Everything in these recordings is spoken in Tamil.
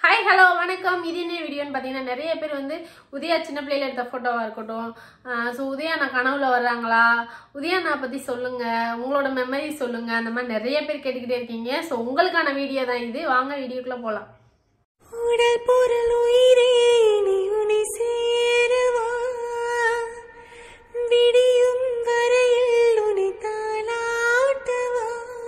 ஹாய் ஹலோ வணக்கம் இது என்ன வீடியோன்னு பார்த்தீங்கன்னா நிறைய பேர் வந்து உதயா சின்ன பிள்ளையில எடுத்த ஃபோட்டோவாக இருக்கட்டும் ஸோ உதயா நான் கனவுல வர்றாங்களா உதயா நான் பற்றி சொல்லுங்க உங்களோட மெமரி சொல்லுங்க அந்த மாதிரி நிறைய பேர் கேட்டுக்கிட்டே இருக்கீங்க ஸோ உங்களுக்கான வீடியோ தான் இது வாங்க வீடியோக்குள்ளே போகலாம் உடல் பொருள் உயிரே நீ உனை சேரவா விடியும் வரையில் உனை தாளாட்டவா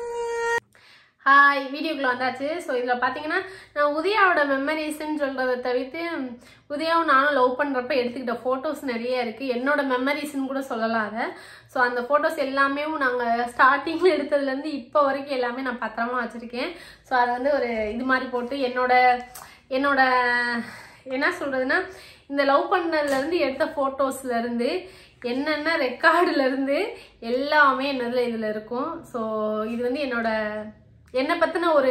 ஹாய் வீடியோக்குள்ள வந்தாச்சு ஸோ இதில் பார்த்தீங்கன்னா நான் உதயாவோட மெமரிஸ்ன்னு சொல்கிறத தவிர்த்து உதயாவும் நானும் லவ் பண்ணுறப்ப எடுத்துக்கிட்ட ஃபோட்டோஸ் நிறைய இருக்குது என்னோட மெமரிஸ்ன்னு கூட சொல்லலாம் அதை ஸோ அந்த ஃபோட்டோஸ் எல்லாமே நாங்கள் ஸ்டார்டிங்கில் எடுத்ததுலேருந்து இப்போ வரைக்கும் எல்லாமே நான் பத்திரமா வச்சுருக்கேன் ஸோ அதை வந்து ஒரு இது மாதிரி போட்டு என்னோட என்னோட என்ன சொல்கிறதுனா இந்த லவ் பண்ணதுலேருந்து எடுத்த ஃபோட்டோஸ்லேருந்து என்னென்ன ரெக்கார்டுலேருந்து எல்லாமே என்னதில் இதில் இருக்கும் ஸோ இது வந்து என்னோட என்னை பற்றின ஒரு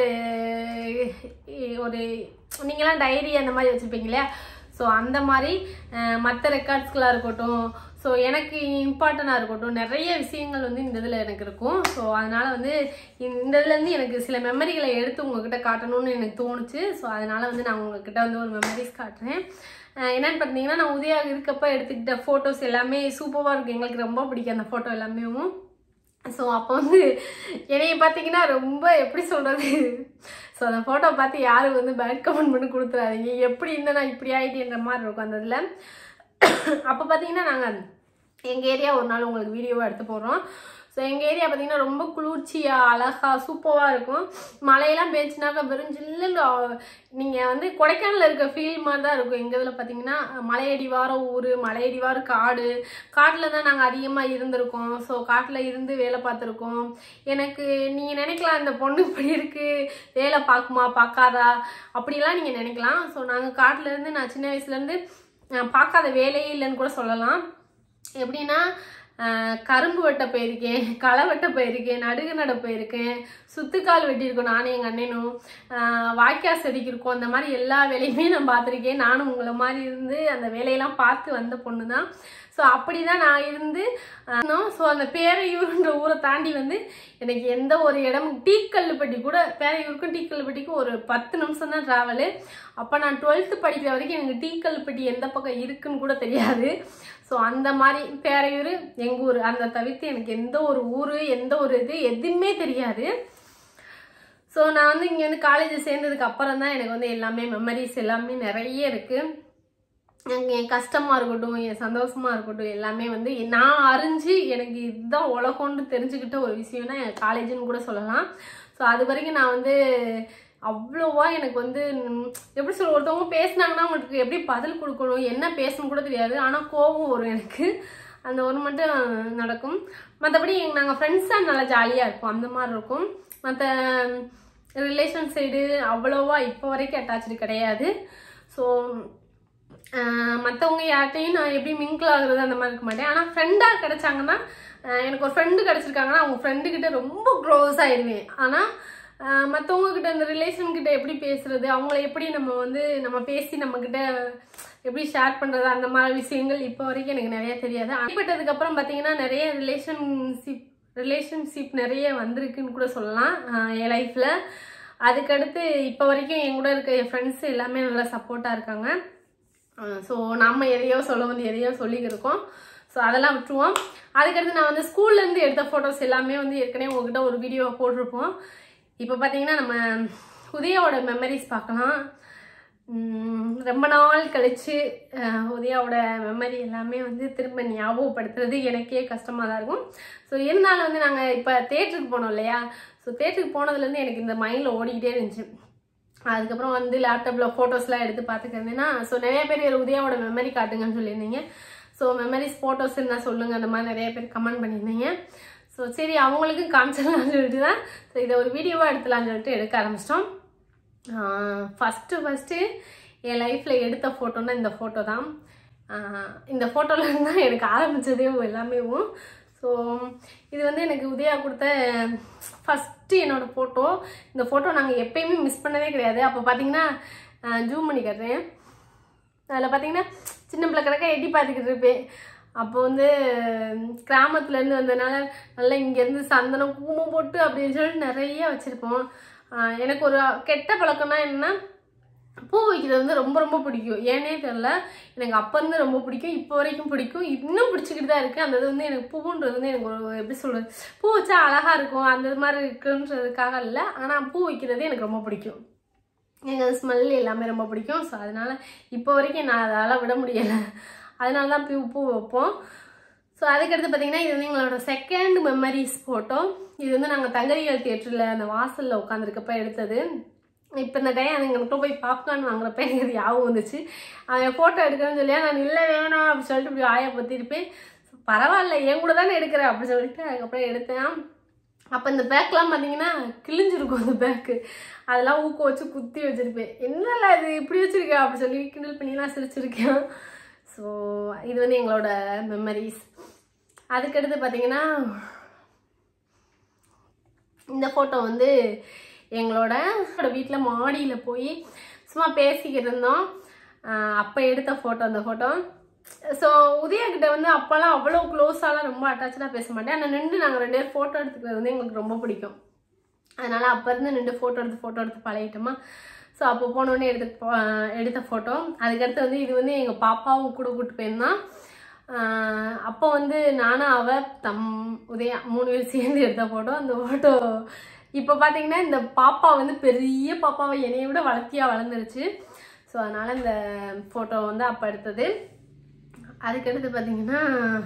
ஒரு நீங்களாம் டைரி அந்த மாதிரி வச்சுருப்பீங்க இல்லையா ஸோ அந்த மாதிரி மற்ற ரெக்கார்ட்ஸ்களாக இருக்கட்டும் ஸோ எனக்கு இம்பார்ட்டண்ட்டாக இருக்கட்டும் நிறைய விஷயங்கள் வந்து இந்த இதில் எனக்கு இருக்கும் ஸோ அதனால் வந்து இந்த இதுலேருந்து எனக்கு சில மெமரிகளை எடுத்து உங்ககிட்ட காட்டணும்னு எனக்கு தோணுச்சு ஸோ அதனால் வந்து நான் உங்ககிட்ட வந்து ஒரு மெமரிஸ் காட்டுறேன் அஹ் என்னன்னு பார்த்தீங்கன்னா நான் உதயா இருக்கப்ப எடுத்துக்கிட்ட ஃபோட்டோஸ் எல்லாமே சூப்பராக இருக்கும் எங்களுக்கு ரொம்ப பிடிக்கும் அந்த ஃபோட்டோ எல்லாமே ஸோ அப்போ வந்து என்னைய பார்த்தீங்கன்னா ரொம்ப எப்படி சொல்கிறது ஸோ அந்த ஃபோட்டோ பார்த்து யாரும் வந்து பேட் கமெண்ட் பண்ணி கொடுத்துறாதீங்க எப்படி இருந்தால் நான் இப்படி ஆகிட்டேன்ற மாதிரி இருக்கும் அந்த இதில் அப்போ பார்த்தீங்கன்னா நாங்கள் எங்கள் ஏரியா ஒரு நாள் உங்களுக்கு வீடியோவாக எடுத்து போடுறோம் ஸோ எங்கள் ஏரியா பார்த்தீங்கன்னா ரொம்ப குளிர்ச்சியாக அழகாக சூப்பராக இருக்கும் மழையெல்லாம் பேஞ்சுனாக்கா வெறும் ஜில்லுன்னு நீங்கள் வந்து கொடைக்கானலில் இருக்க ஃபீல் மாதிரி தான் இருக்கும் எங்கள் இதில் பார்த்தீங்கன்னா மலையடி வார ஊர் மலையடி வார காடு காட்டில் தான் நாங்கள் அதிகமாக இருந்திருக்கோம் ஸோ காட்டில் இருந்து வேலை பார்த்துருக்கோம் எனக்கு நீங்கள் நினைக்கலாம் இந்த பொண்ணு இப்படி இருக்குது வேலை பார்க்குமா பார்க்காதா அப்படிலாம் நீங்கள் நினைக்கலாம் ஸோ நாங்கள் காட்டிலேருந்து நான் சின்ன வயசுலேருந்து பார்க்காத வேலையே இல்லைன்னு கூட சொல்லலாம் எப்படின்னா ஆஹ் கரும்பு வெட்ட போயிருக்கேன் களை வெட்ட போயிருக்கேன் நடுகு நட போயிருக்கேன் சுத்துக்கால் வெட்டியிருக்கோம் நானும் எங்கள் அண்ணனும் ஆஹ் வாய்க்கால் செதுக்கியிருக்கோம் அந்த மாதிரி எல்லா வேலையுமே நான் பார்த்துருக்கேன் நானும் உங்களை மாதிரி இருந்து அந்த வேலையெல்லாம் பார்த்து வந்த பொண்ணு தான் ஸோ அப்படி தான் நான் இருந்து ஸோ அந்த பேரையூர்ன்ற ஊரை தாண்டி வந்து எனக்கு எந்த ஒரு இடமும் டீக்கல்லுப்பட்டி கூட பேரையூருக்கும் டீக்கல்லுப்பட்டிக்கும் ஒரு பத்து நிமிஷம் தான் ட்ராவலு அப்போ நான் டுவெல்த்து படிக்கிற வரைக்கும் எனக்கு டீக்கல்லுப்பட்டி எந்த பக்கம் இருக்குன்னு கூட தெரியாது ஸோ அந்த மாதிரி பேரையூர் எங்கள் ஊர் அந்த தவிர்த்து எனக்கு எந்த ஒரு ஊர் எந்த ஒரு இது எதுவுமே தெரியாது ஸோ நான் வந்து இங்கே வந்து காலேஜ் சேர்ந்ததுக்கு அப்புறம் தான் எனக்கு வந்து எல்லாமே மெமரிஸ் எல்லாமே நிறைய இருக்குது எனக்கு என் கஷ்டமாக இருக்கட்டும் என் சந்தோஷமாக இருக்கட்டும் எல்லாமே வந்து நான் அறிஞ்சு எனக்கு இதுதான் உலகம்னு தெரிஞ்சுக்கிட்ட ஒரு விஷயம்னா என் காலேஜுன்னு கூட சொல்லலாம் ஸோ அது வரைக்கும் நான் வந்து அவ்வளோவா எனக்கு வந்து ம், எப்படி சொல்ல ஒருத்தவங்க பேசுனாங்கன்னா அவங்களுக்கு எப்படி பதில் கொடுக்கணும் என்ன பேசணும் கூட தெரியாது ஆனால் கோபம் வரும் எனக்கு அந்த ஒரு மட்டும் நடக்கும் மற்றபடி நாங்கள் ஃப்ரெண்ட்ஸாக நல்லா ஜாலியாக இருப்போம் அந்த மாதிரி இருக்கும் மற்ற ரிலேஷன் சைடு அவ்வளோவா இப்போ வரைக்கும் அட்டாச்சு கிடையாது ஸோ மற்றவங்க யார்கிட்டையும் நான் எப்படி மிங்கிள் ஆகுறது அந்த மாதிரி இருக்க மாட்டேன் ஆனால் ஃப்ரெண்டாக கிடைச்சாங்கன்னா ஆஹ் எனக்கு ஒரு ஃப்ரெண்டு கிடச்சிருக்காங்கன்னா அவங்க ஃப்ரெண்டு கிட்ட ரொம்ப க்ளோஸ் ஆயிடுவேன் ஆனால் மற்றவங்க கிட்ட இந்த ரிலேஷன் கிட்ட எப்படி பேசுறது அவங்கள எப்படி நம்ம வந்து நம்ம பேசி நம்ம கிட்ட எப்படி ஷேர் பண்றது அந்த மாதிரி விஷயங்கள் இப்போ வரைக்கும் எனக்கு நிறைய தெரியாது அடிப்பட்டதுக்கு அப்புறம் பார்த்தீங்கன்னா நிறைய ரிலேஷன்ஷிப் ரிலேஷன்ஷிப் நிறைய வந்திருக்குன்னு கூட சொல்லலாம் ஆஹ் என் லைஃப்ல அதுக்கடுத்து இப்போ வரைக்கும் என் கூட இருக்க என் ஃப்ரெண்ட்ஸ் எல்லாமே நல்லா சப்போர்ட்டாக இருக்காங்க ஸோ நம்ம எதையோ சொல்ல வந்து எதையோ சொல்லிக்கிருக்கோம் ஸோ அதெல்லாம் விட்டுருவோம் அதுக்கடுத்து நான் வந்து ஸ்கூல்லேருந்து எடுத்த ஃபோட்டோஸ் எல்லாமே வந்து ஏற்கனவே உங்ககிட்ட ஒரு வீடியோ போட்டிருப்போம் இப்போ பார்த்தீங்கன்னா நம்ம உதயாவோட மெமரிஸ் பார்க்கலாம் உம், ரொம்ப நாள் கழிச்சு அஹ், உதயாவோட மெமரி எல்லாமே வந்து திரும்ப ஞாபகப்படுத்துறது எனக்கே கஷ்டமாக தான் இருக்கும் ஸோ இருந்தாலும் வந்து நாங்கள் இப்போ தேட்டருக்கு போனோம் இல்லையா ஸோ தேட்டருக்கு போனதுலேருந்து எனக்கு இந்த மைண்டில் ஓடிக்கிட்டே இருந்துச்சு அதுக்கப்புறம் வந்து லேப்டாப்பில் ஃபோட்டோஸ்லாம் எடுத்து பார்த்துக்கிறேன்னா ஸோ நிறைய பேர் உதயாவோட மெமரி காட்டுங்கன்னு சொல்லியிருந்தீங்க ஸோ மெமரிஸ் ஃபோட்டோஸ் இருந்தால் சொல்லுங்கள் அந்த மாதிரி நிறைய பேர் கமெண்ட் பண்ணியிருந்தீங்க ஸோ சரி அவங்களுக்கும் காமிச்சிடலாம்னு சொல்லிட்டு தான் ஸோ இதை ஒரு வீடியோவாக எடுத்துலாம்னு சொல்லிட்டு எடுக்க ஆரம்பிச்சிட்டோம் ஃபஸ்ட்டு ஃபஸ்ட்டு என் லைஃப்பில் எடுத்த ஃபோட்டோன்னா இந்த ஃபோட்டோ தான் ஆஹ் இந்த ஃபோட்டோவில் இருந்து தான் எனக்கு ஆரம்பித்ததே எல்லாமே ஸோ இது வந்து எனக்கு உதயா கொடுத்த ஃபஸ்ட்டு என்னோட ஃபோட்டோ இந்த ஃபோட்டோ நாங்கள் எப்பயுமே மிஸ் பண்ணதே கிடையாது அப்போ பார்த்தீங்கன்னா ஜூம் பண்ணி காட்டுறேன் அதில் பார்த்தீங்கன்னா சின்ன பிள்ளை கிடக்க எட்டி பார்த்துக்கிட்டு இருப்பேன் அப்போ வந்து கிராமத்துலேருந்து வந்ததுனால நல்லா இங்கேருந்து சந்தனம் குங்குமம் போட்டு அப்படின்னு சொல்லிட்டு நிறைய வச்சுருப்போம் எனக்கு ஒரு கெட்ட பழக்கம்னா என்னன்னா பூ வைக்கிறது வந்து ரொம்ப ரொம்ப பிடிக்கும் ஏனே தெரில எனக்கு அப்போ இருந்து ரொம்ப பிடிக்கும் இப்போ வரைக்கும் பிடிக்கும் இன்னும் பிடிச்சிக்கிட்டு தான் இருக்குது அந்த இது வந்து எனக்கு பூன்றது வந்து எனக்கு ஒரு எப்படி சொல்கிறது பூ வச்சா அழகாக இருக்கும் அந்த இது மாதிரி இருக்குன்றதுக்காக இல்லை ஆனால் பூ வைக்கிறது எனக்கு ரொம்ப பிடிக்கும் எனக்கு அது ஸ்மெல் எல்லாமே ரொம்ப பிடிக்கும் ஸோ அதனால இப்போ வரைக்கும் நான் அதால் விட முடியலை அதனால தான் பூ பூ வைப்போம் ஸோ அதுக்கடுத்து பார்த்தீங்கன்னா இது வந்து எங்களோட செகண்ட் மெமரிஸ் ஃபோட்டோ இது வந்து நாங்கள் தங்கரியல் தியேட்டரில் அந்த வாசலில் உட்காந்துருக்கப்ப எடுத்தது இப்போ இந்த டைம் எங்களுக்கு போய் பாப்கார்ன் வாங்குறப்ப எனக்கு அது ஞாபகம் வந்துச்சு அவன் ஃபோட்டோ எடுக்கணும்னு சொல்லியா நான் இல்லை வேணாம் அப்படின்னு சொல்லிட்டு இப்படி ஆய பற்றிருப்பேன் பரவாயில்ல என் கூட தானே எடுக்கிறேன் அப்படின்னு சொல்லிட்டு அதுக்கப்புறம் எடுத்தேன் அப்போ இந்த பேக்லாம் பார்த்தீங்கன்னா கிழிஞ்சிருக்கும் அந்த பேக்கு அதெல்லாம் ஊக்க வச்சு குத்தி வச்சிருப்பேன் என்னல இது இப்படி வச்சிருக்கேன் அப்படி சொல்லி கிண்டல் பண்ணிலாம் சிரிச்சிருக்கேன் ஸோ இது வந்து எங்களோட மெமரிஸ் அதுக்கடுத்து பார்த்தீங்கன்னா இந்த ஃபோட்டோ வந்து எங்களோட வீட்டில் மாடியில் போய் சும்மா பேசிக்கிட்டு இருந்தோம் அப்போ எடுத்த ஃபோட்டோ அந்த ஃபோட்டோ ஸோ உதயா கிட்ட வந்து அப்போல்லாம் அவ்வளோ க்ளோஸாலாம் ரொம்ப அட்டாச்சாக பேச மாட்டேன் ஆனால் நின்று நாங்கள் ரெண்டு பேரும் ஃபோட்டோ எடுத்துக்கிறது வந்து எங்களுக்கு ரொம்ப பிடிக்கும் அதனால் அப்போ இருந்து நின்று ஃபோட்டோ எடுத்து ஃபோட்டோ எடுத்து பழகிட்டோமா ஸோ அப்போ போனோடனே எடுத்து போ- எடுத்த ஃபோட்டோ அதுக்கடுத்து வந்து இது வந்து எங்கள் பாப்பாவும் கூட கூப்பிட்டு போயிருந்தான் ஆஹ் அப்போ வந்து நானும் அவ தம் உதயா மூணு பேர் சேர்ந்து எடுத்த ஃபோட்டோ அந்த ஃபோட்டோ இப்போ பார்த்தீங்கன்னா இந்த பாப்பா வந்து பெரிய பாப்பாவை என்னைய விட வளர்த்தியாக வளர்ந்துருச்சு ஸோ அதனால் இந்த ஃபோட்டோ வந்து அப்போ எடுத்தது அதுக்கடுத்து பார்த்தீங்கன்னா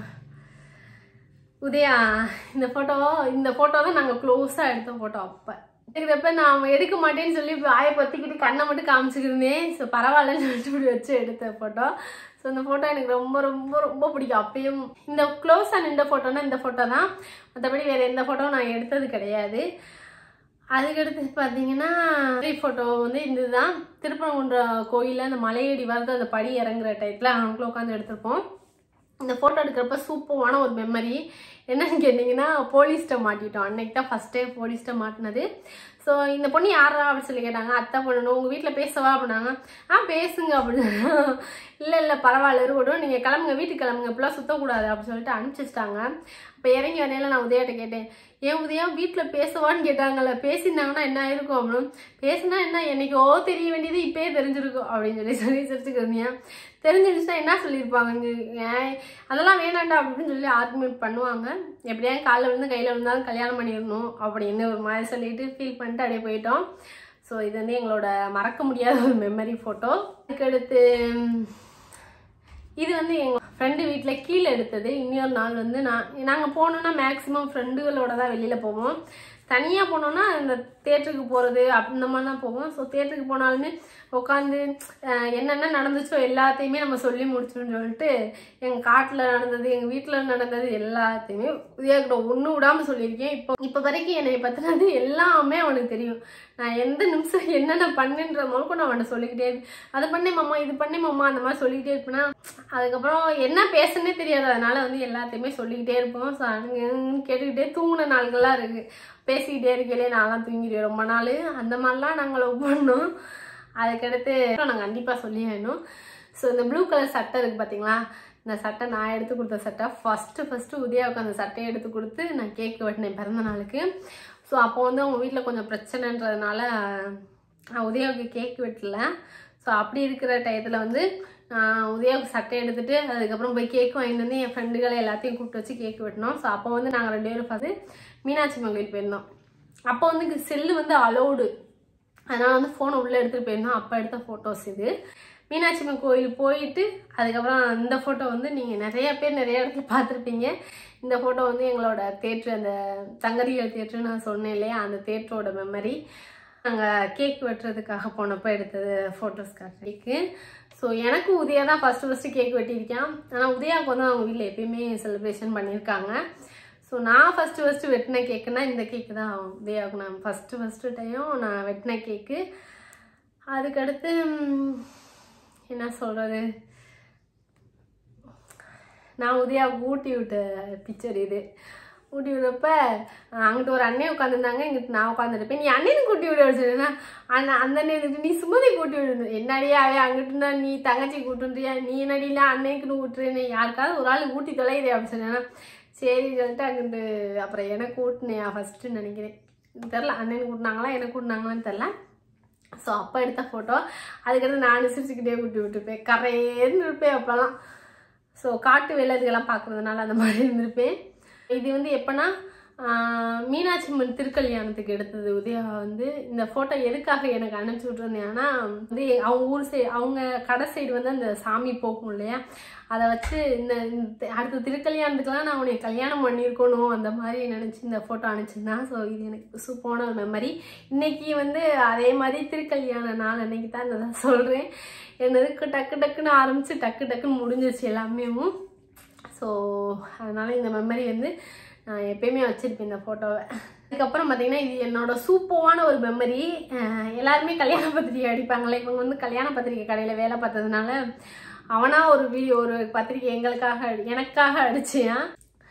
உதயா இந்த ஃபோட்டோ இந்த ஃபோட்டோ தான் நாங்கள் க்ளோஸாக எடுத்த ஃபோட்டோ அப்போ இருக்கிறப்ப நான் எடுக்க மாட்டேன்னு சொல்லி ஆய பற்றிக்கிட்டு கண்ணை மட்டும் காமிச்சிக்கிருந்தேன் ஸோ பரவாயில்லன்னு சொல்லிட்டு இப்படி வச்சு எடுத்த ஃபோட்டோ ஸோ இந்த ஃபோட்டோ எனக்கு ரொம்ப ரொம்ப ரொம்ப பிடிக்கும் அப்பயும் இந்த க்ளோஸாக நின்ற ஃபோட்டோனா இந்த ஃபோட்டோ தான் மற்றபடி வேறு எந்த ஃபோட்டோ நான் எடுத்தது கிடையாது அதுக்கடுத்து பார்த்தீங்கன்னா ஃபோட்டோ வந்து இதுதான் திருப்பரங்குன்ற கோயிலில் அந்த மலையடி வரது அந்த படி இறங்குற டைத்தில் அவங்களும் உட்காந்து எடுத்திருப்போம் இந்த ஃபோட்டோ எடுக்கிறப்ப சூப்பரான ஒரு மெமரி என்னன்னு கேட்டிங்கன்னா போலீஸ்கிட்ட மாட்டிட்டோம் அன்னைக்கு தான் ஃபஸ்ட் டைம் போலீஸ்கிட்ட மாட்டினது ஸோ இந்த பொண்ணு யாரா அப்படின்னு சொல்லி கேட்டாங்க அத்தை பொண்ணு உங்கள் வீட்டில் பேசவா அப்படின்னாங்க ஆ பேசுங்க அப்படின்னு இல்லை இல்லை பரவாயில்ல இருக்கட்டும் நீங்கள் கிளம்புங்க வீட்டுக்கு கிளம்புங்க இப்படிலாம் சுத்தக்கூடாது அப்படின்னு சொல்லிட்டு அனுப்பிச்சி வச்சிட்டாங்க அப்போ இறங்கி வரையில நான் உதயாட்ட கேட்டேன் ஏன் உதயா வீட்டில் பேசவான்னு கேட்டாங்கல்ல பேசியிருந்தாங்கன்னா என்ன ஆயிருக்கும் அப்படின்னு பேசுனா என்ன என்னைக்கோ தெரிய வேண்டியது இப்பயே தெரிஞ்சிருக்கும் அப்படின்னு சொல்லி சொல்லி சிரிச்சுக்கிறீங்க தெரிஞ்சிருச்சுன்னா என்ன சொல்லியிருப்பாங்க இங்க, ஏன் அதெல்லாம் வேணாண்டா அப்படின்னு சொல்லி ஆர்குமெண்ட் பண்ணுவாங்க எப்படியா காலைல விழுந்து கையில் விழுந்தாலும் கல்யாணம் பண்ணிடணும் அப்படின்னு ஒரு மாதிரி சொல்லிட்டு ஃபீல் பண்ணிட்டு அப்படியே போயிட்டோம் ஸோ இது வந்து எங்களோட மறக்க முடியாத ஒரு மெமரி ஃபோட்டோ அதுக்கடுத்து ம், இது வந்து எங்கள் ஃப்ரெண்டு வீட்டில் கீழே எடுத்தது இன்னொரு நாள் வந்து நான் நாங்கள் போனோம்னா மேக்ஸிமம் ஃப்ரெண்டுகளோட தான் வெளியில் போவோம் தனியாக போனோம்னா இந்த தேட்டருக்கு போகிறது அந்த மாதிரி தான் போவோம் ஸோ தேட்டருக்கு போனாலுமே உட்காந்து என்னென்ன நடந்துச்சோ எல்லாத்தையுமே நம்ம சொல்லி முடிச்சோம்னு சொல்லிட்டு எங்கள் காட்டில் நடந்தது எங்கள் வீட்டில் நடந்தது எல்லாத்தையுமே உதயாக்கிட்ட ஒன்று விடாமல் சொல்லியிருக்கேன் இப்போ இப்போ வரைக்கும் என்னை பற்றினது எல்லாமே அவனுக்கு தெரியும் நான் எந்த நிமிஷம் என்னென்ன பண்ணுன்ற முதல்கொண்டு அவன்கிட்ட சொல்லிக்கிட்டே இருப்பேன் அது பண்ணி மாமா இது பண்ணி மாமா அந்த மாதிரி சொல்லிக்கிட்டே இருப்பேனா அதுக்கப்புறம் என்ன பேசுனே தெரியாது அதனால வந்து எல்லாத்தையுமே சொல்லிக்கிட்டே இருப்போம் ஸோ அதுங்க கேட்டுக்கிட்டே தூங்கின நாள்கள்லாம் இருக்கு பேசிக்கிட்டே இருக்கலே நான்லாம் தூங்கிடுவேன் ரொம்ப நாள் அந்த மாதிரிலாம் நாங்கள் லவ் பண்ணோம் அதுக்கடுத்து நாங்கள் கண்டிப்பாக சொல்லி வேணும் ஸோ இந்த ப்ளூ கலர் சட்டை இருக்குது பார்த்தீங்களா இந்த சட்டை நான் எடுத்து கொடுத்த சட்டை ஃபஸ்ட்டு ஃபஸ்ட்டு உதயாவுக்கு அந்த சட்டையை எடுத்து கொடுத்து நான் கேக் வெட்டினேன் பிறந்த நாளுக்கு ஸோ அப்போ வந்து அவங்க வீட்டில் கொஞ்சம் பிரச்சனைன்றதுனால நான் உதயாவுக்கு கேக் வெட்டல ஸோ அப்படி இருக்கிற டயத்தில் வந்து நான் உதயாவுக்கு சட்டை எடுத்துட்டு அதுக்கப்புறம் போய் கேக் வாங்கிட்டு வந்து என் ஃப்ரெண்டுகளை எல்லாத்தையும் கூப்பிட்டு வச்சு கேக் வெட்டினோம் ஸோ அப்போ வந்து நாங்கள் ரெண்டு பேரும் பார்த்து மீனாட்சி அம்மன் கோயில் போயிருந்தோம் அப்போ வந்து செல்லு வந்து அலோடு அதனால் வந்து ஃபோனை உள்ளே எடுத்துகிட்டு போயிருந்தோம் அப்போ எடுத்த ஃபோட்டோஸ் இது மீனாட்சி அம்மன் கோயில் போயிட்டு அதுக்கப்புறம் இந்த ஃபோட்டோ வந்து நீங்கள் நிறைய பேர் நிறைய இடத்துல பார்த்துருப்பீங்க இந்த ஃபோட்டோ வந்து எங்களோட தேட்ரு அந்த தங்கரியல் தேட்ரு நான் சொன்னேன் இல்லையா அந்த தேட்டரோட மெமரி நாங்கள் கேக் வெட்டுறதுக்காக போனப்போ எடுத்தது ஃபோட்டோஸ் காட்டிருக்கு ஸோ எனக்கு உதயா தான் ஃபஸ்ட்டு ஃபஸ்ட்டு கேக் வெட்டியிருக்கேன் ஆனால் உதயாவுக்கு வந்து அவங்க வீட்டில் எப்பயுமே செலிப்ரேஷன் பண்ணியிருக்காங்க ஸோ நான் ஃபஸ்ட்டு ஃபஸ்ட்டு வெட்டின கேக்குன்னா இந்த கேக்கு தான் உதயாவுக்கு நான் ஃபஸ்ட்டு ஃபஸ்ட்டு டைம் நான் வெட்டின கேக்கு அதுக்கடுத்து ம், என்ன சொல்கிறது நான் உதயாவுக்கு ஊட்டி விட்ட பிக்சர் இது ஊட்டி விடுறப்ப அங்கிட்டு ஒரு அண்ணன் உட்காந்துருந்தாங்க இங்கிட்டு நான் உட்காந்துருப்பேன் நீ அண்ணனுக்கு கூட்டி விட சொன்னா அண்ணன் அந்த அண்ணன் இருந்துட்டு, நீ சுமதி கூட்டி விடு என்னடியா அவன் அங்கிட்டுனா நீ தங்கச்சி கூட்டுன்றியா நீ என்னடியில அன்னைக்குன்னு ஊட்டுறேன்னு யாருக்காவது ஒரு ஆள் ஊட்டி தொலைகிறே அப்படின்னு சொன்னா சரி சொல்லிட்டு அங்கிட்டு அப்புறம் எனக்கு ஊட்டினேன் ஃபஸ்ட்டு நினைக்கிறேன் தெரில அண்ணனுக்கு கூட்டினாங்களா எனக்கு கூட்டினாங்களான்னு தெரில ஸோ அப்போ எடுத்த ஃபோட்டோ அதுக்கடுத்து நானும் சிரிச்சுக்கிட்டே விட்டு விட்டுருப்பேன் கரையேன்னு இருப்பேன் அப்போல்லாம் ஸோ காட்டு விலங்குகள்லாம் பார்க்குறதுனால அந்த மாதிரி இருந்திருப்பேன் இது வந்து எப்போனா ஆஹ், மீனாட்சி அம்மன் திருக்கல்யாணத்துக்கு எடுத்தது உதயா வந்து இந்த ஃபோட்டோ எதுக்காக எனக்கு அனுப்பிச்சி விட்ருந்தேன்னா வந்து அவங்க ஊர் சைடு அவங்க கடை சைடு வந்து அந்த சாமி போகும் இல்லையா அதை வச்சு இந்த இந்த அடுத்த திருக்கல்யாணத்துக்குலாம் நான் உன்னை கல்யாணம் பண்ணியிருக்கணும் அந்த மாதிரி நினச்சி இந்த ஃபோட்டோ அனுப்பிச்சிருந்தேன் ஸோ இது எனக்கு சூப்பரான ஒரு மெமரி இன்னைக்கு வந்து அதே மாதிரி திருக்கல்யாண நாள் அன்னைக்கு தான் இந்த சொல்கிறேன் என்னதுக்கு டக்கு டக்குன்னு ஆரம்பித்து டக்கு டக்குன்னு முடிஞ்சிருச்சு எல்லாமேவும் ஸோ அதனால இந்த மெமரி வந்து நான் எப்பயுமே வச்சிருப்பேன் இந்த ஃபோட்டோவை அதுக்கப்புறம் பார்த்தீங்கன்னா இது என்னோட சூப்பரான ஒரு மெமரி எல்லாருமே கல்யாண பத்திரிக்கை அடிப்பாங்களே இவங்க வந்து கல்யாண பத்திரிக்கை கடையில் வேலை பார்த்ததுனால அவனா ஒரு வீடியோ ஒரு பத்திரிக்கை எங்களுக்காக அடி- எனக்காக அடிச்சியான்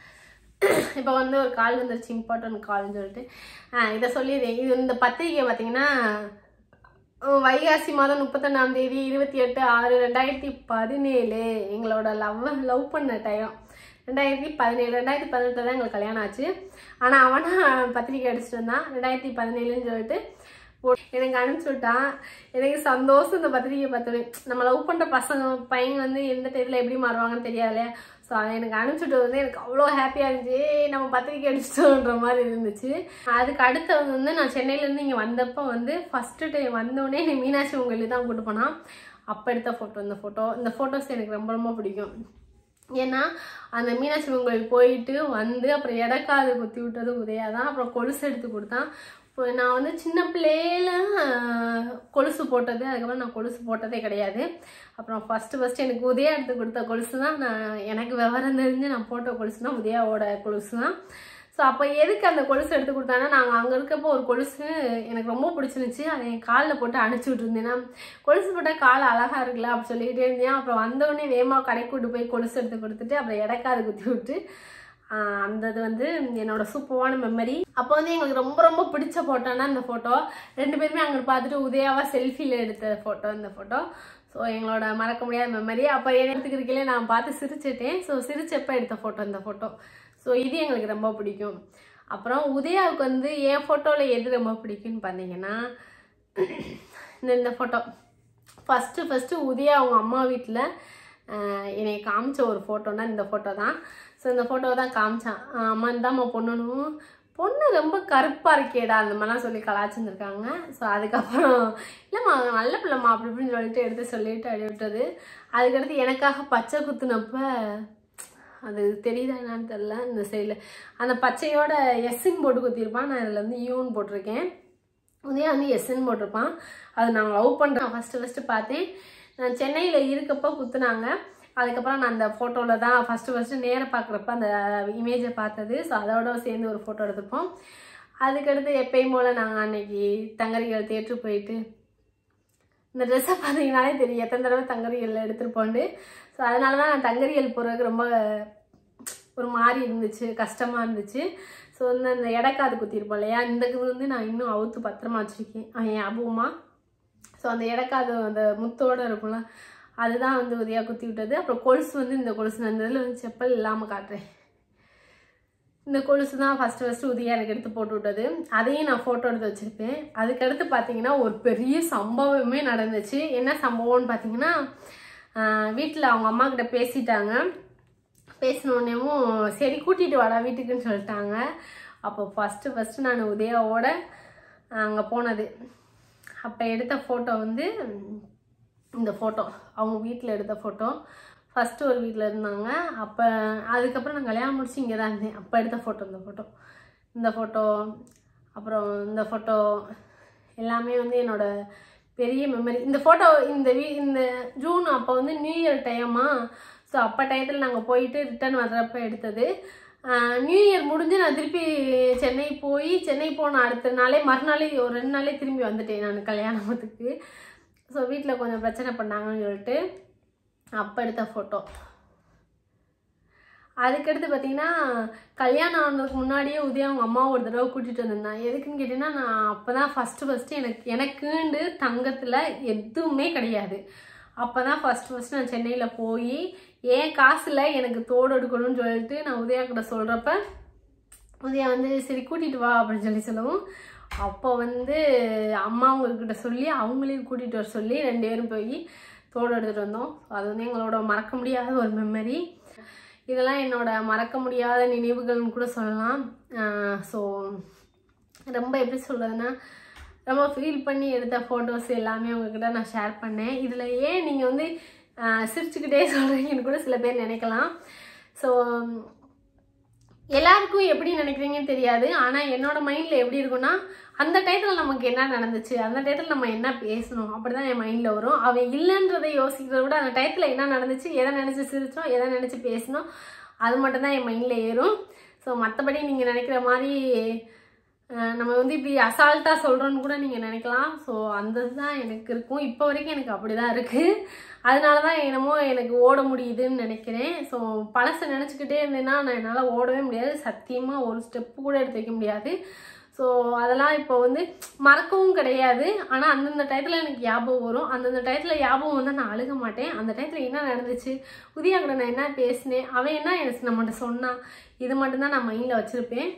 இப்போ வந்து ஒரு கால் வந்துருச்சு இம்பார்ட்டன்ட் கால்னு சொல்லிட்டு ஆ, இதை சொல்லிடுறேன் இது இந்த பத்திரிக்கை பார்த்தீங்கன்னா அஹ் வைகாசி மாதம் முப்பத்தொன்னாம் தேதி இருபத்தி எட்டு ஆறு ரெண்டாயிரத்தி பதினேழு எங்களோட லவ் லவ் பண்ண டைம் ரெண்டாயிரத்தி பதினேழு ரெண்டாயிரத்தி பதினெட்டு தான் எங்களுக்கு கல்யாணம் ஆச்சு ஆனால் அவனா பத்திரிக்கை அடிச்சிட்டு இருந்தான் ரெண்டாயிரத்தி பதினேழுன்னு சொல்லிட்டு போ- எனக்கு அனுப்பிச்சு விட்டான் எனக்கு சந்தோஷம் இந்த பத்திரிக்கை பார்த்தோன்னே நம்ம லவ் பண்ணுற பசங்க பையன் வந்து எந்த டயத்தில் எப்படி மாறுவாங்கன்னு தெரியாது இல்லையா ஸோ எனக்கு அனுப்பிச்சுட்டு வந்து எனக்கு அவ்வளோ ஹாப்பியாக இருந்துச்சு ஏய், நம்ம பத்திரிக்கை அடிச்சிட்டோன்ற மாதிரி இருந்துச்சு அதுக்கு அடுத்தது வந்து நான் சென்னையிலேருந்து இங்கே வந்தப்போ வந்து ஃபஸ்ட்டு டைம் வந்தோடனே நீ மீனாட்சி உங்களுக்கு தான் கூட்டு போனான் அப்போ எடுத்த ஃபோட்டோ இந்த ஃபோட்டோ இந்த ஃபோட்டோஸ் எனக்கு ரொம்ப ரொம்ப பிடிக்கும் ஏன்னா அந்த மீனாட்சி அம்மன் கோயில் போயிட்டு வந்து அப்புறம் எடக்காது குத்தி விட்டது உதயா தான் அப்புறம் கொலுசு எடுத்து கொடுத்தான் இப்போ நான் வந்து சின்ன பிள்ளையில ஆஹ், கொலுசு போட்டது அதுக்கப்புறம் நான் கொலுசு போட்டதே கிடையாது அப்புறம் ஃபஸ்ட்டு ஃபஸ்ட்டு எனக்கு உதயா எடுத்து கொடுத்த கொலுசு தான் நான் எனக்கு விவரம் தெரிஞ்சு நான் போட்ட கொலுசு தான் உதயாவோட கொலுசு தான் ஸோ அப்போ எதுக்கு அந்த கொலுசு எடுத்து கொடுத்தாங்கன்னா நாங்கள் அங்கே இருக்கப்போ ஒரு கொலுசு எனக்கு ரொம்ப பிடிச்சிருந்துச்சி அதை என் காலில் போட்டு அனுப்பிச்சி விட்டுருந்தேன் நான் கொலுசு போட்டால் கால் அழகாக இருக்குல்ல அப்படி சொல்லிக்கிட்டே இருந்தேன் அப்புறம் வந்தோடனே வேகமாக கடைக்கு கூட்டு போய் கொலுசு எடுத்து கொடுத்துட்டு அப்புறம் இடக்காது குத்தி விட்டு ஆஹ் அந்த இது வந்து என்னோட சூப்பரான மெமரி அப்போ வந்து எங்களுக்கு ரொம்ப ரொம்ப பிடிச்ச ஃபோட்டோனா இந்த ஃபோட்டோ ரெண்டு பேருமே அங்கே பார்த்துட்டு உதயாவா செல்ஃபியில் எடுத்த ஃபோட்டோ இந்த ஃபோட்டோ ஸோ எங்களோட மறக்க முடியாத மெமரி அப்போ எடுத்துக்கிறதுக்கே நான் பார்த்து சிரிச்சிட்டேன் ஸோ சிரிச்சப்ப எடுத்த ஃபோட்டோ இந்த ஃபோட்டோ ஸோ இது எங்களுக்கு ரொம்ப பிடிக்கும் அப்புறம் உதயாவுக்கு வந்து என் ஃபோட்டோவில் எது ரொம்ப பிடிக்கும்னு பார்த்தீங்கன்னா இந்த இந்த ஃபோட்டோ ஃபஸ்ட்டு ஃபஸ்ட்டு உதயா அவங்க அம்மா வீட்டில் என்னை காமிச்ச ஒரு ஃபோட்டோனா இந்த ஃபோட்டோ தான் ஸோ இந்த ஃபோட்டோவை தான் காமிச்சான் ஆஹ் அம்மா இந்தாம்மா பொண்ணுனும் பொண்ணு ரொம்ப கருப்பாக இருக்கேடா அந்த மாதிரிலாம் சொல்லி கலாச்சிருந்துருக்காங்க ஸோ அதுக்கப்புறம் இல்லைம்மா நல்ல பிள்ளைம்மா அப்படி இப்படின்னு சொல்லிட்டு எடுத்து சொல்லிட்டு அடி விட்டது அதுக்கடுத்து எனக்காக பச்சை குத்துனப்ப அது தெரியுதா என்னன்னு தெரில இந்த சைடில் அந்த பச்சையோட எஸ்ஸின் போட்டு குத்திருப்பான் நான் இதில் வந்து யூன்னு போட்டிருக்கேன் உதயா வந்து எஸ்என் போட்டிருப்பான் அது நான் லவ் பண்ணுறேன் ஃபஸ்ட்டு ஃபஸ்ட்டு பார்த்தேன் நான் சென்னையில் இருக்கப்போ குத்துனாங்க அதுக்கப்புறம் நான் அந்த ஃபோட்டோவில் தான் ஃபஸ்ட்டு ஃபஸ்ட்டு நேராக பார்க்குறப்ப அந்த இமேஜை பார்த்தது ஸோ அதோட சேர்ந்து ஒரு ஃபோட்டோ எடுத்துப்போம் அதுக்கடுத்து எப்பயும் போல் நாங்கள் அன்னைக்கு தங்கரிகள் தேற்று போயிட்டு இந்த ட்ரெஸ்ஸை பார்த்தீங்கனாலே தெரியும் எத்தனை தடவை தங்கரியல் எடுத்துருப்போண்டு ஸோ அதனால தான் நான் தங்கரியல் போகிறதுக்கு ரொம்ப ஒரு மாதிரி இருந்துச்சு கஷ்டமாக இருந்துச்சு ஸோ வந்து அந்த இடக்காது குத்திருப்போம் இல்லையா இந்த இது வந்து நான் இன்னும் அவுத்து பத்திரமா வச்சுருக்கேன் என் ஞாபகமாக ஸோ அந்த இடக்காது அந்த முத்தோட இருக்கும்ல அதுதான் வந்து உதயா குத்தி விட்டது அப்புறம் கொலுசு வந்து இந்த கொலுசு நான் இந்த இதில் வந்து செப்பல் இல்லாமல் காட்டுறேன் இந்த கொலுசு தான் ஃபஸ்ட்டு ஃபஸ்ட்டு உதயா எனக்கு எடுத்து போட்டு விட்டது அதையும் நான் ஃபோட்டோ எடுத்து வச்சுருப்பேன் அதுக்கடுத்து பார்த்தீங்கன்னா ஒரு பெரிய சம்பவமே நடந்துச்சு என்ன சம்பவம்னு பார்த்தீங்கன்னா வீட்டில் அவங்க அம்மா கிட்ட பேசிட்டாங்க பேசினோடனேவும் சரி கூட்டிகிட்டு வாடா வீட்டுக்குன்னு சொல்லிட்டாங்க அப்போ ஃபஸ்ட்டு ஃபஸ்ட்டு நான் உதயாவோட அங்கே போனது அப்போ எடுத்த ஃபோட்டோ வந்து இந்த ஃபோட்டோ அவங்க வீட்டில் எடுத்த ஃபோட்டோ ஃபஸ்ட்டு ஒரு வீட்டில் இருந்தாங்க அப்போ அதுக்கப்புறம் நான் கல்யாணம் முடிச்சு இங்கே தான் இருந்தேன் அப்போ எடுத்த ஃபோட்டோ இந்த ஃபோட்டோ இந்த ஃபோட்டோ அப்புறம் இந்த ஃபோட்டோ எல்லாமே வந்து என்னோட பெரிய மெமரி இந்த ஃபோட்டோ இந்த வீ இந்த ஜூன் அப்போ வந்து நியூ இயர் டைமா ஸோ அப்போ டயத்தில் நாங்கள் போயிட்டு ரிட்டர்ன் வர்றப்ப எடுத்தது ஆஹ் நியூ இயர் முடிஞ்சு நான் திருப்பி சென்னை போய் சென்னை போன அடுத்த நாளே மறுநாளே ஒரு ரெண்டு நாளே திரும்பி வந்துட்டேன் நான் கல்யாணத்துக்கு ஸோ வீட்டில் கொஞ்சம் பிரச்சனை பண்ணாங்கன்னு சொல்லிட்டு அப்போ எடுத்த ஃபோட்டோ அதுக்கடுத்து பார்த்தீங்கன்னா கல்யாணம் ஆனதுக்கு முன்னாடியே உதயா அவங்க அம்மா ஒரு தடவை கூட்டிகிட்டு வந்திருந்தான் எதுக்குன்னு கேட்டிங்கன்னா நான் அப்போ தான் ஃபஸ்ட்டு ஃபஸ்ட்டு எனக்கு எனக்குண்டு தங்கத்தில் எதுவுமே கிடையாது அப்போ தான் ஃபஸ்ட்டு ஃபஸ்ட்டு நான் சென்னையில் போய் ஏன் காசில் எனக்கு தோடு எடுக்கணும்னு சொல்லிட்டு நான் உதயா கிட்ட சொல்கிறப்ப உதயா வந்து சரி கூட்டிகிட்டு வா அப்படின்னு சொல்லி சொல்லவும் அப்போ வந்து அம்மா அவங்கக்கிட்ட சொல்லி அவங்களையும் கூட்டிகிட்டு வர சொல்லி ரெண்டு பேரும் போய் தோடு எடுத்துகிட்டு வந்தோம் அது வந்து எங்களோட மறக்க முடியாத ஒரு மெமரி இதெல்லாம் என்னோட மறக்க முடியாத நினைவுகள்னு கூட சொல்லலாம் ஸோ ரொம்ப எப்படி சொல்கிறதுன்னா ரொம்ப ஃபீல் பண்ணி எடுத்த ஃபோட்டோஸ் எல்லாமே உங்ககிட்ட நான் ஷேர் பண்ணேன் இதில் ஏன் நீங்கள் வந்து ஆஹ், சிரிச்சுக்கிட்டே சொல்கிறீங்கன்னு கூட சில பேர் நினைக்கலாம் ஸோ எல்லாருக்கும் எப்படி நினைக்கிறீங்கன்னு தெரியாது ஆனால் என்னோட மைண்டில் எப்படி இருக்கும்னா அந்த டயத்தில் நமக்கு என்ன நடந்துச்சு அந்த டயத்தில் நம்ம என்ன பேசணும் அப்படி தான் என் மைண்டில் வரும் அவன் இல்லைன்றதை யோசிக்கிறத விட அந்த டயத்தில் என்ன நடந்துச்சு எதை நினச்சி சிரிச்சோம் எதை நினச்சி பேசணும் அது மட்டும் தான் என் மைண்டில் ஏறும் ஸோ மற்றபடி நீங்கள் நினைக்கிற மாதிரி அஹ், நம்ம வந்து இப்படி அசால்ட்டாக சொல்கிறோன்னு கூட நீங்கள் நினைக்கலாம் ஸோ அந்த தான் எனக்கு இருக்கும் இப்போ வரைக்கும் எனக்கு அப்படி தான் இருக்குது அதனால தான் என்னமோ எனக்கு ஓட முடியுதுன்னு நினைக்கிறேன் ஸோ பழசை நினச்சிக்கிட்டே இருந்தேன்னா நான் என்னால் ஓடவே முடியாது சத்தியமாக ஒரு ஸ்டெப்பு கூட எடுத்து வைக்க முடியாது ஸோ அதெல்லாம் இப்போ வந்து மறக்கவும் கிடையாது ஆனால் அந்தந்த டயத்தில் எனக்கு ஞாபகம் வரும் அந்தந்த டயத்தில் ஞாபகம் வந்தால் நான் அழுக மாட்டேன் அந்த டயத்தில் என்ன நடந்துச்சு உதயா கூட நான் என்ன பேசினேன் அவன் என்ன எனக்கு நம்மகிட்ட சொன்னான் இது மட்டும்தான் நான் மைண்டில் வச்சுருப்பேன்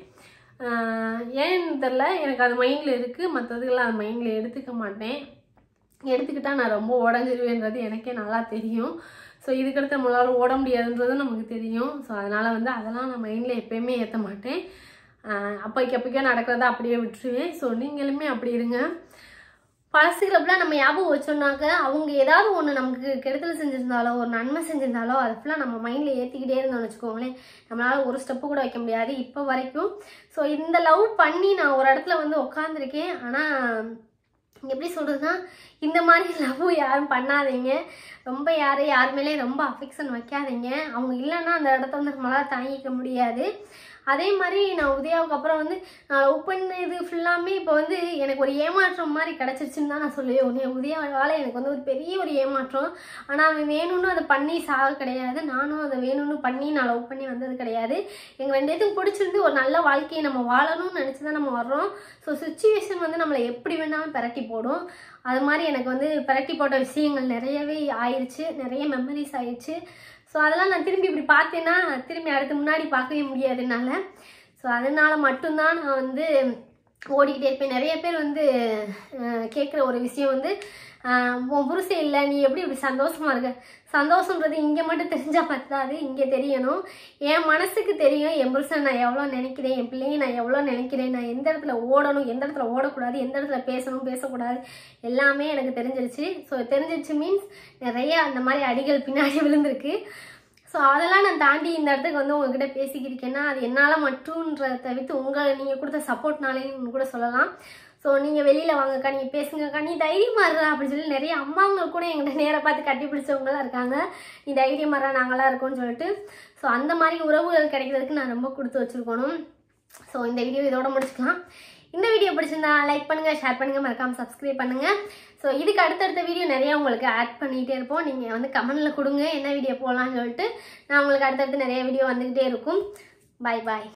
ஆஹ் ஏன்னு தெரில எனக்கு அது மைண்டில் இருக்குது மற்றதுக்கெல்லாம் அது மைண்டில் எடுத்துக்க மாட்டேன் எடுத்துக்கிட்டா நான் ரொம்ப உடஞ்சிருவேன்றது எனக்கே நல்லா தெரியும் ஸோ இதுக்கடுத்து நம்மளால ஓட முடியாதுன்றதும் நமக்கு தெரியும் ஸோ அதனால் வந்து அதெல்லாம் நான் மைண்டில் எப்பயுமே ஏற்ற மாட்டேன் ஆஹ் அப்போதைக்கு அப்போக்கே நடக்கிறத அப்படியே விட்டுருவேன் ஸோ நீங்களுமே அப்படி இருங்க பழசுகிறப்பெல்லாம் நம்ம ஞாபகம் வச்சோம்னாக்க அவங்க ஏதாவது ஒன்று நமக்கு கெடுதல் செஞ்சிருந்தாலோ ஒரு நன்மை செஞ்சிருந்தாலோ அது ஃபுல்லாக நம்ம மைண்டில் ஏற்றிக்கிட்டே இருந்தோம்னு வச்சுக்கோங்களேன் நம்மளால ஒரு ஸ்டெப்பு கூட வைக்க முடியாது இப்போ வரைக்கும் ஸோ இந்த லவ் பண்ணி நான் ஒரு இடத்துல வந்து உட்காந்துருக்கேன் ஆனால் எப்படி சொல்கிறதுனா இந்த மாதிரி லவ் யாரும் பண்ணாதீங்க ரொம்ப யாரும் யார் மேலேயும் ரொம்ப அஃபெக்ஷன் வைக்காதீங்க அவங்க இல்லைன்னா அந்த இடத்த வந்து நம்மளால் தாங்கிக்க முடியாது அதே மாதிரி நான் உதயாவுக்கு அப்புறம் வந்து நான் லவ் பண்ணது ஃபுல்லாமே இப்போ வந்து எனக்கு ஒரு ஏமாற்றம் மாதிரி கிடச்சிருச்சுன்னு தான் நான் சொல்லுவேன் உதய உதயாவால் எனக்கு வந்து ஒரு பெரிய ஒரு ஏமாற்றம் ஆனால் அவன் வேணும்னு அதை பண்ணி சாக கிடையாது நானும் அதை வேணும்னு பண்ணி நான் லவ் பண்ணி வந்தது கிடையாது எங்கள் ரெண்டு பேத்துக்கும் பிடிச்சிருந்து ஒரு நல்ல வாழ்க்கையை நம்ம வாழணும்னு நினச்சி தான் நம்ம வர்றோம் ஸோ சுச்சுவேஷன் வந்து நம்மளை எப்படி வேணாலும் பிரட்டி போடும் அது மாதிரி எனக்கு வந்து பிரட்டி போட்ட விஷயங்கள் நிறையவே ஆயிடுச்சு நிறைய மெமரிஸ் ஆயிடுச்சு ஸோ அதெல்லாம் நான் திரும்பி இப்படி பார்த்தேன்னா திரும்பி அடுத்து முன்னாடி பார்க்கவே முடியாது என்னால் ஸோ அதனால மட்டும்தான் நான் வந்து ஓடிக்கிட்டே இருப்பேன் நிறைய பேர் வந்து கேட்குற ஒரு விஷயம் வந்து ஆஹ் உன் புருஷன் இல்லை நீ எப்படி இப்படி சந்தோஷமா இருக்க சந்தோஷன்றது இங்கே மட்டும் தெரிஞ்சா பத்தாது இங்கே தெரியணும் என் மனசுக்கு தெரியும் என் புருஷன் நான் எவ்வளோ நினைக்கிறேன் என் பிள்ளையை நான் எவ்வளோ நினைக்கிறேன் நான் எந்த இடத்துல ஓடணும் எந்த இடத்துல ஓடக்கூடாது எந்த இடத்துல பேசணும் பேசக்கூடாது எல்லாமே எனக்கு தெரிஞ்சிருச்சு ஸோ தெரிஞ்சிருச்சு மீன்ஸ் நிறைய அந்த மாதிரி அடிகள் பின்னாடி விழுந்திருக்கு ஸோ அதெல்லாம் நான் தாண்டி இந்த இடத்துக்கு வந்து உங்ககிட்ட பேசிக்கிருக்கேன்னா அது என்னால் மட்டும்ன்றதை தவிர்த்து உங்களை நீங்கள் கொடுத்த சப்போர்ட்னாலேன்னு கூட சொல்லலாம் ஸோ நீங்கள் வெளியில் வாங்கக்கா நீங்கள் பேசுங்கக்கா நீ தைரியமா இருடா அப்படின்னு சொல்லி நிறைய அம்மாங்க கூட எங்கிட்ட நேரை பார்த்து கட்டி பிடிச்சவங்களாம் இருக்காங்க நீ தைரியமா இருடா நாங்களாம் இருக்கோம்னு சொல்லிட்டு ஸோ அந்த மாதிரி உறவுகள் கிடைக்கிறதுக்கு நான் ரொம்ப கொடுத்து வச்சுருக்கணும் ஸோ இந்த வீடியோ இதோட முடிச்சுக்கலாம் இந்த வீடியோ பிடிச்சிருந்தா லைக் பண்ணுங்க ஷேர் பண்ணுங்க மறக்காம சப்ஸ்கிரைப் பண்ணுங்க ஸோ இதுக்கு அடுத்தடுத்த வீடியோ நிறைய உங்களுக்கு ஆட் பண்ணிகிட்டே இருப்போம் நீங்கள் வந்து கமெண்ட்ல கொடுங்க என்ன வீடியோ போடலாம்னு சொல்லிட்டு நான் உங்களுக்கு அடுத்தடுத்து நிறைய வீடியோ வந்துக்கிட்டே இருக்கும் பை பாய்